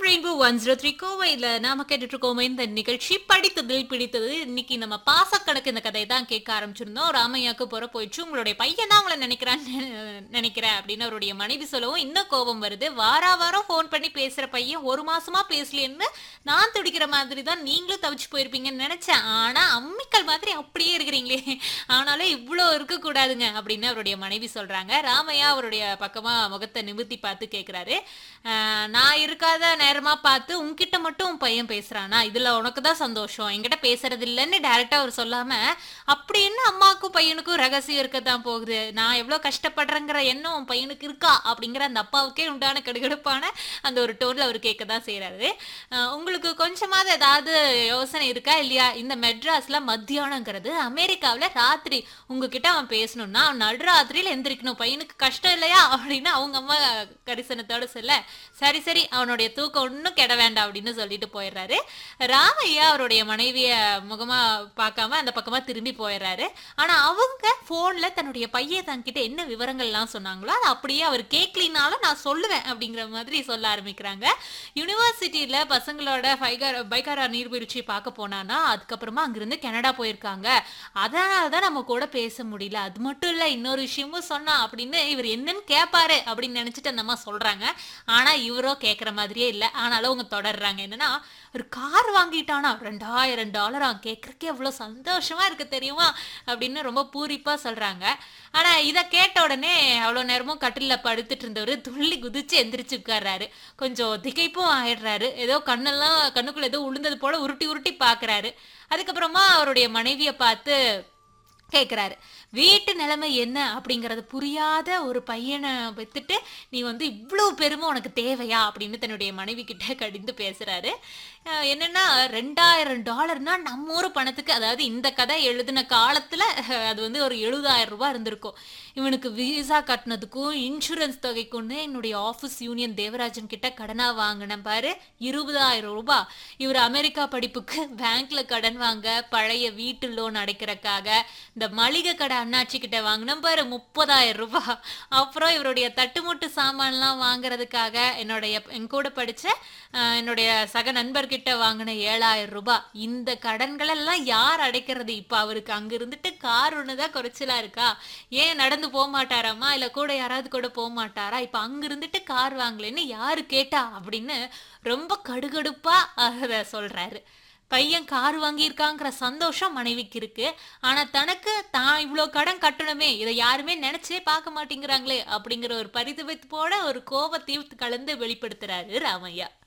rainbow one zero three கோவையில் நாம கேட்டுட்டு இருக்கோமே இந்த நிகழ்ச்சி படித்ததில் பிடித்தது இன்னைக்கு நம்ம பாசக்கணக்கு இந்த கதையை தான் கேட்க ஆரம்பிச்சிருந்தோம் ராமையாக்கு புற போயிடுச்சு உங்களுடைய பையன் தான் உங்களை நினைக்கிறான்னு நினைக்கிறேன் அப்படின்னு அவருடைய மனைவி சொல்லவும் இன்னும் கோபம் வருது வாரா வாரம் ஃபோன் பண்ணி பேசுற பையன் ஒரு மாசமா பேசலேன்னு நான் துடிக்கிற மாதிரி தான் நீங்களும் தவிச்சு போயிருப்பீங்கன்னு நினைச்சேன் ஆனா அம்மிக்கல் மாதிரி அப்படியே இருக்கிறீங்களே ஆனாலும் இவ்வளோ இருக்கக்கூடாதுங்க அப்படின்னு அவருடைய மனைவி சொல்றாங்க ராமையா அவருடைய பக்கமா முகத்தை நிமிர்த்தி பார்த்து கேட்குறாரு நான் இருக்காத நேரமா பார்த்து உன்கிட்ட மட்டும் உன் பையன் பேசுறானா இதுல உனக்கு தான் சந்தோஷம் என்கிட்ட பேசுறது இல்லைன்னு டைரக்டா அவர் சொல்லாம அப்படி என்ன அம்மாவுக்கும் பையனுக்கும் ரகசியம் இருக்கத்தான் போகுது நான் எவ்வளவு கஷ்டப்படுறேங்கிற எண்ணம் உன் பையனுக்கு இருக்கா அப்படிங்கிற அந்த அப்பாவுக்கே உண்டான கடுகடுப்பான அந்த ஒரு டோன்ல அவர் கேட்க தான் செய்யறாரு உங்களுக்கு கொஞ்சமாவது ஏதாவது யோசனை இருக்கா இல்லையா இந்த மெட்ராஸ்ல மத்தியானங்கிறது அமெரிக்காவில் ராத்திரி உங்ககிட்ட அவன் பேசணும்னா அவன் நடுராத்திரியில எந்திரிக்கணும் பையனுக்கு கஷ்டம் இல்லையா அப்படின்னு அவங்க அம்மா கரிசனத்தோட சொல்ல சரி சரி அவனுடைய தூக்கம் ஒன்றும் கெட வேண்டாம் அப்படின்னு சொல்லிட்டு போயிடுறாரு ராமையா அவருடைய மனைவிய முகமா பார்க்காம அந்த பக்கமா திரும்பி போயிடுறாரு ஆனா அவங்க போன்ல தன்னுடைய பையன் தன்கிட்ட என்ன விவரங்கள்லாம் சொன்னாங்களோ அதை அப்படியே அவர் கேட்கலினாலும் நான் சொல்லுவேன் அப்படிங்கிற மாதிரி சொல்ல ஆரம்பிக்கிறாங்க யூனிவர்சிட்டியில பசங்களோட பைகார பைகாரா நீர்வீழ்ச்சி பார்க்க போனானா அதுக்கப்புறமா அங்கிருந்து கனடா போயிருக்காங்க அதனால தான் நம்ம கூட பேச முடியல அது மட்டும் இல்ல இன்னொரு விஷயமும் சொன்னா அப்படின்னு இவர் என்னன்னு கேட்பாரு அப்படின்னு நினைச்சிட்டு அந்த அம்மா சொல்றாங்க ஆனா இவரோ கேட்குற மாதிரியே இல்லை ஆனாலும் அவங்க தொடர்றாங்க என்னன்னா ஒரு கார் வாங்கிட்டானா ரெண்டாயிரம் டாலர் அவன் கேட்கறக்கே எவ்வளோ சந்தோஷமா இருக்கு தெரியுமா அப்படின்னு ரொம்ப பூரிப்பா சொல்றாங்க ஆனா இதை கேட்ட உடனே அவ்வளோ நேரமும் கட்டிலில் படுத்துட்டு இருந்தவர் துள்ளி குதிச்சு எந்திரிச்சு உட்கார்றாரு கொஞ்சம் திகைப்பும் ஆயிடுறாரு ஏதோ கண்ணெல்லாம் கண்ணுக்குள்ள ஏதோ உளுந்தது போல உருட்டி உருட்டி பார்க்கறாரு அதுக்கப்புறமா அவருடைய மனைவியை பார்த்து கேட்குறாரு வீட்டு நிலைமை என்ன அப்படிங்கறது புரியாத ஒரு பையனை பெற்றுட்டு நீ வந்து இவ்வளோ பெருமை உனக்கு தேவையா அப்படின்னு தன்னுடைய மனைவி கிட்ட கடிந்து பேசுறாரு அஹ் என்னன்னா ரெண்டாயிரம் டாலர்னா நம்ம ஊர் பணத்துக்கு அதாவது இந்த கதை எழுதின காலத்துல அஹ், அது வந்து ஒரு எழுபதாயிரம் ரூபாய் இருந்திருக்கும் இவனுக்கு விசா கட்டினதுக்கும் இன்சூரன்ஸ் தொகைக்குன்னு என்னுடைய ஆஃபீஸ் யூனியன் தேவராஜன் கிட்ட கடனா வாங்கினேன் பாரு இருபதாயிரம் ரூபாய் இவர் அமெரிக்கா படிப்புக்கு பேங்க்ல கடன் வாங்க பழைய வீட்டு லோன் அடைக்கிறதுக்காக இந்த மளிகை கடை அண்ணாச்சி கிட்ட வாங்கினேன் பாரு முப்பதாயிரம் ரூபாய் அப்புறம் இவருடைய தட்டுமுட்டு சாமான்லாம் வாங்குறதுக்காக என்னுடைய என் கூட படிச்ச அஹ், என்னுடைய சக நண்பர்கிட்ட வாங்கின ஏழாயிரம் ரூபாய் இந்த கடன்கள் எல்லாம் யார் அடைக்கிறது இப்ப அவருக்கு அங்க இருந்துட்டு கார் ஒண்ணுதான் குறைச்சலா இருக்கா ஏன் நடந்து போக மாட்டாராமா இல்ல கூட யாராவது கூட போக மாட்டாரா இப்ப அங்க இருந்துட்டு கார் வாங்கலைன்னு யாரு கேட்டா அப்படின்னு ரொம்ப கடுகடுப்பா அதை சொல்றாரு பையன் கார் வாங்கியிருக்காங்கிற சந்தோஷம் மனைவிக்கு இருக்கு ஆனா தனக்கு தான் இவ்வளோ கடன் கட்டணுமே இதை யாருமே நினைச்சே பார்க்க மாட்டேங்கிறாங்களே அப்படிங்கிற ஒரு பரிதவிப்போட ஒரு கோபத்தையும் கலந்து வெளிப்படுத்துறாரு ராமையா